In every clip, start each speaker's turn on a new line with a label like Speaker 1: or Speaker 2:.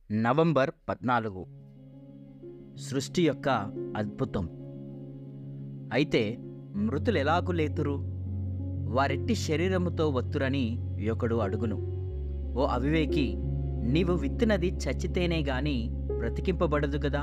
Speaker 1: November పద్నాలుగు సృష్టి యొక్క అద్భుతం అయితే మృతులు ఎలాగు లేతురు వారెట్టి శరీరముతో వత్తురని ఒకడు అడుగును ఓ అవివేకి నీవు విత్తినది చచ్చితేనే గాని బ్రతికింపబడదు గదా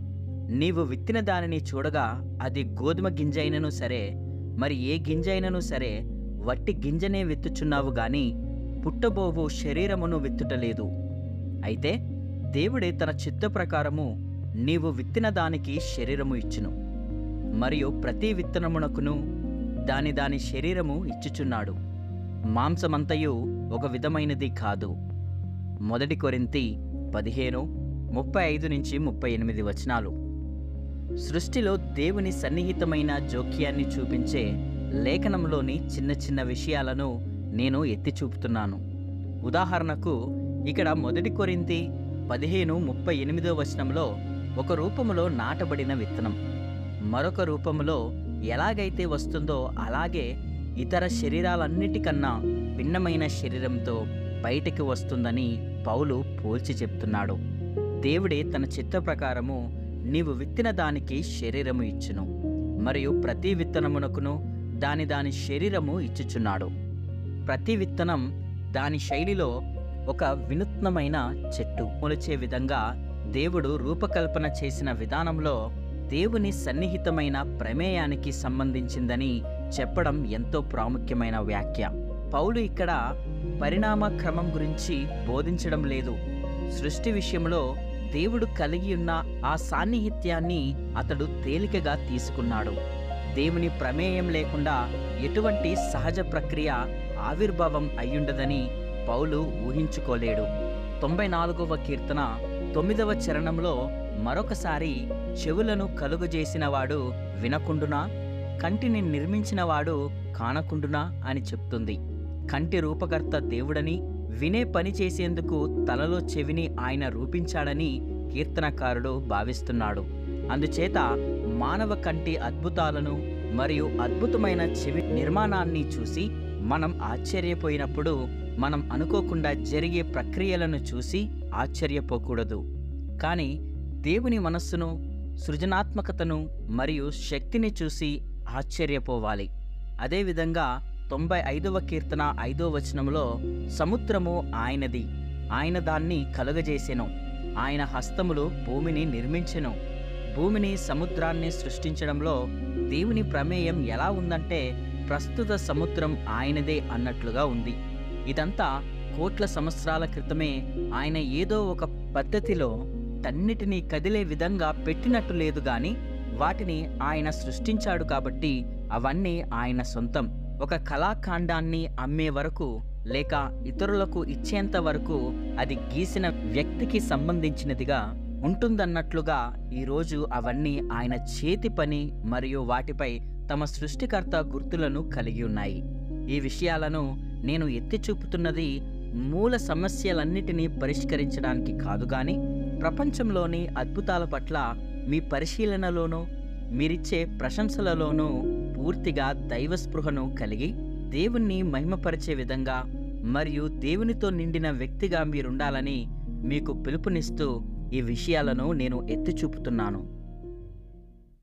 Speaker 1: నీవు విత్తిన దానిని చూడగా అది గోధుమ గింజైనను సరే మరి ఏ గింజైనను సరే వట్టి గింజనే విత్తుచున్నావు గాని పుట్టబోవు శరీరమును విత్తుటలేదు అయితే దేవుడే తన చిత్త ప్రకారము నీవు విత్తిన దానికి శరీరము ఇచ్చును మరియు ప్రతి విత్తనమునకును దాని దాని శరీరము ఇచ్చుచున్నాడు మాంసమంతయు ఒక విధమైనది కాదు మొదటి కొరింతి పదిహేను ముప్పై ఐదు నుంచి ముప్పై ఎనిమిది వచనాలు సృష్టిలో దేవుని సన్నిహితమైన జోక్యాన్ని చూపించే లేఖనంలోని చిన్న చిన్న విషయాలను నేను ఎత్తి చూపుతున్నాను ఉదాహరణకు ఇక్కడ మొదటి కొరింతి పదిహేను ముప్పై ఎనిమిదో వచనంలో ఒక రూపములో నాటబడిన విత్తనం మరొక రూపములో ఎలాగైతే వస్తుందో అలాగే ఇతర శరీరాలన్నిటికన్నా భిన్నమైన శరీరంతో బయటికి వస్తుందని పౌలు పోల్చి చెప్తున్నాడు దేవుడే తన చిత్త ప్రకారము నీవు విత్తిన దానికి శరీరము ఇచ్చును మరియు ప్రతి విత్తనమునకును దాని దాని శరీరము ఇచ్చుచున్నాడు ప్రతి విత్తనం దాని శైలిలో ఒక వినూత్నమైన చెట్టు మొలిచే విధంగా దేవుడు రూపకల్పన చేసిన విధానంలో దేవుని సన్నిహితమైన ప్రమేయానికి సంబంధించిందని చెప్పడం ఎంతో ప్రాముఖ్యమైన వ్యాఖ్య పౌలు ఇక్కడ పరిణామ క్రమం గురించి బోధించడం లేదు సృష్టి విషయంలో దేవుడు కలిగి ఉన్న ఆ సాన్నిహిత్యాన్ని అతడు తేలికగా తీసుకున్నాడు దేవుని ప్రమేయం లేకుండా ఎటువంటి సహజ ప్రక్రియ ఆవిర్భావం అయ్యుండదని పౌలు ఊహించుకోలేడు తొంభై నాలుగవ కీర్తన తొమ్మిదవ చరణంలో మరొకసారి చెవులను కలుగజేసినవాడు వినకుండునా కంటిని నిర్మించినవాడు కానకుండునా అని చెప్తుంది కంటి రూపకర్త దేవుడని వినే పని చేసేందుకు తలలో చెవిని ఆయన రూపించాడని కీర్తనకారుడు భావిస్తున్నాడు అందుచేత మానవ కంటి అద్భుతాలను మరియు అద్భుతమైన చెవి నిర్మాణాన్ని చూసి మనం ఆశ్చర్యపోయినప్పుడు మనం అనుకోకుండా జరిగే ప్రక్రియలను చూసి ఆశ్చర్యపోకూడదు కానీ దేవుని మనస్సును సృజనాత్మకతను మరియు శక్తిని చూసి ఆశ్చర్యపోవాలి అదేవిధంగా తొంభై ఐదవ కీర్తన ఐదో వచనంలో సముద్రము ఆయనది ఆయన దాన్ని కలుగజేసెను ఆయన హస్తములు భూమిని నిర్మించెను భూమిని సముద్రాన్ని సృష్టించడంలో దేవుని ప్రమేయం ఎలా ఉందంటే ప్రస్తుత సముద్రం ఆయనదే అన్నట్లుగా ఉంది ఇదంతా కోట్ల సంవత్సరాల క్రితమే ఆయన ఏదో ఒక పద్ధతిలో తన్నిటినీ కదిలే విధంగా పెట్టినట్టు లేదు గాని వాటిని ఆయన సృష్టించాడు కాబట్టి అవన్నీ ఆయన సొంతం ఒక కళాఖండాన్ని అమ్మే వరకు లేక ఇతరులకు ఇచ్చేంత వరకు అది గీసిన వ్యక్తికి సంబంధించినదిగా ఉంటుందన్నట్లుగా ఈరోజు అవన్నీ ఆయన చేతి పని మరియు వాటిపై తమ సృష్టికర్త గుర్తులను కలిగి ఉన్నాయి ఈ విషయాలను నేను ఎత్తి చూపుతున్నది మూల సమస్యలన్నిటినీ పరిష్కరించడానికి కాదు గాని ప్రపంచంలోని అద్భుతాల పట్ల మీ పరిశీలనలోనూ మీరిచ్చే ప్రశంసలలోనూ పూర్తిగా దైవస్పృహను కలిగి దేవుణ్ణి మహిమపరిచే విధంగా మరియు దేవునితో నిండిన వ్యక్తిగా మీరుండాలని మీకు పిలుపునిస్తూ ఈ విషయాలను నేను ఎత్తి చూపుతున్నాను